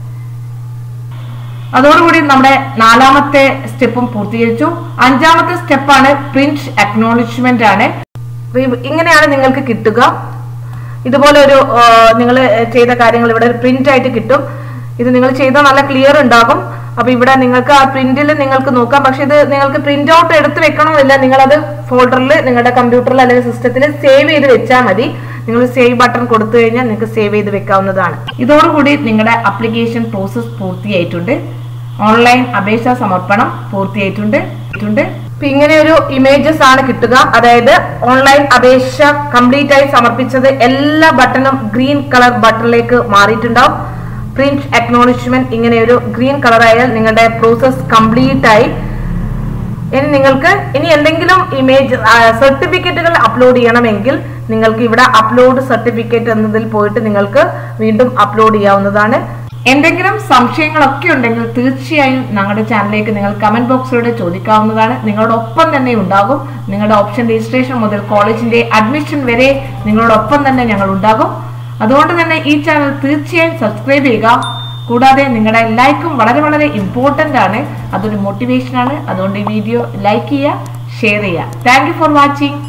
അതോടുകൂടി നമ്മുടെ നാലാമത്തെ സ്റ്റെപ്പും പൂർത്തീകരിച്ചു അഞ്ചാമത്തെ സ്റ്റെപ്പാണ് പ്രിന്റ് അക്നോളജ്മെന്റ് ആണ് അപ്പൊ ഇ- ഇങ്ങനെയാണ് നിങ്ങൾക്ക് കിട്ടുക ഇതുപോലെ ഒരു നിങ്ങൾ ചെയ്ത കാര്യങ്ങൾ ഇവിടെ പ്രിന്റ് ആയിട്ട് കിട്ടും ഇത് നിങ്ങൾ ചെയ്താൽ നല്ല ക്ലിയർ ഉണ്ടാകും അപ്പൊ ഇവിടെ നിങ്ങൾക്ക് ആ പ്രിന്റിൽ നിങ്ങൾക്ക് നോക്കാം പക്ഷെ ഇത് നിങ്ങൾക്ക് പ്രിന്റ് ഔട്ട് എടുത്ത് വെക്കണമെന്നില്ല നിങ്ങളത് ഫോൾഡറിൽ നിങ്ങളുടെ കമ്പ്യൂട്ടറിൽ അല്ലെങ്കിൽ സിസ്റ്റത്തിൽ സേവ് ചെയ്ത് വെച്ചാൽ മതി നിങ്ങൾ സേവ് ബട്ടൺ കൊടുത്തു കഴിഞ്ഞാൽ നിങ്ങൾക്ക് സേവ് ചെയ്ത് വെക്കാവുന്നതാണ് ഇതോടുകൂടി നിങ്ങളുടെ അപ്ലിക്കേഷൻ പ്രോസസ് പൂർത്തിയായിട്ടുണ്ട് ഓൺലൈൻ അപേക്ഷാ സമർപ്പണം പൂർത്തിയായിട്ടുണ്ട് ണ്ട്. ഇപ്പൊ ഇങ്ങനെ ഒരു ഇമേജസ് ആണ് കിട്ടുക അതായത് ഓൺലൈൻ അപേക്ഷ കംപ്ലീറ്റ് ആയി സമർപ്പിച്ചത് എല്ലാ ബട്ടണും ഗ്രീൻ കളർ ബട്ടണിലേക്ക് മാറിയിട്ടുണ്ടാവും പ്രിന്റ് അക്നോളജ്മെന്റ് ഇങ്ങനെ ഒരു ഗ്രീൻ കളർ ആയാൽ നിങ്ങളുടെ പ്രോസസ് കംപ്ലീറ്റ് ആയി ഇനി നിങ്ങൾക്ക് ഇനി എന്തെങ്കിലും ഇമേജ് സർട്ടിഫിക്കറ്റുകൾ അപ്ലോഡ് ചെയ്യണമെങ്കിൽ നിങ്ങൾക്ക് ഇവിടെ അപ്ലോഡ് സർട്ടിഫിക്കറ്റ് എന്നതിൽ പോയിട്ട് നിങ്ങൾക്ക് വീണ്ടും അപ്ലോഡ് ചെയ്യാവുന്നതാണ് എന്തെങ്കിലും സംശയങ്ങളൊക്കെ ഉണ്ടെങ്കിൽ തീർച്ചയായും ഞങ്ങളുടെ ചാനലിലേക്ക് നിങ്ങൾ കമന്റ് ബോക്സിലൂടെ ചോദിക്കാവുന്നതാണ് നിങ്ങളുടെ ഒപ്പം തന്നെ ഉണ്ടാകും നിങ്ങളുടെ ഓപ്ഷൻ രജിസ്ട്രേഷൻ മുതൽ കോളേജിന്റെ അഡ്മിഷൻ വരെ നിങ്ങളോടൊപ്പം തന്നെ ഞങ്ങൾ ഉണ്ടാകും അതുകൊണ്ട് തന്നെ ഈ ചാനൽ തീർച്ചയായും സബ്സ്ക്രൈബ് ചെയ്യുക കൂടാതെ നിങ്ങളുടെ ലൈക്കും വളരെ വളരെ ഇമ്പോർട്ടൻ്റ് ആണ് അതൊരു മോട്ടിവേഷൻ ആണ് അതുകൊണ്ട് ഈ വീഡിയോ ലൈക്ക് ചെയ്യുക ഷെയർ ചെയ്യുക താങ്ക് യു ഫോർ വാച്ചിങ്